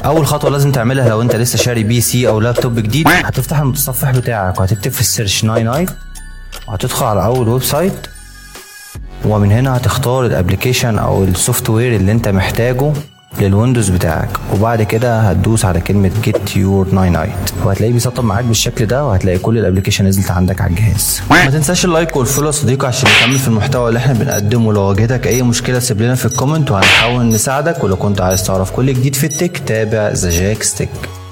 اول خطوه لازم تعملها لو انت لسه شاري بي سي او لابتوب جديد هتفتح المتصفح بتاعك وهتكتب في السيرش 99 وهتدخل على اول ويب سايت ومن هنا هتختار الابلكيشن او السوفت وير اللي انت محتاجه للويندوز بتاعك وبعد كده هتدوس على كلمة جيت يور 99 وهتلاقيه بيسطب معاك بالشكل ده وهتلاقي كل الابلكيشن نزلت عندك على الجهاز ما تنساش اللايك والفولو يا صديقي عشان نكمل في المحتوى اللي احنا بنقدمه لو واجهتك اي مشكلة سيب لنا في الكومنت وهنحاول نساعدك ولو كنت عايز تعرف كل جديد في التك تابع ذا جاك ستيك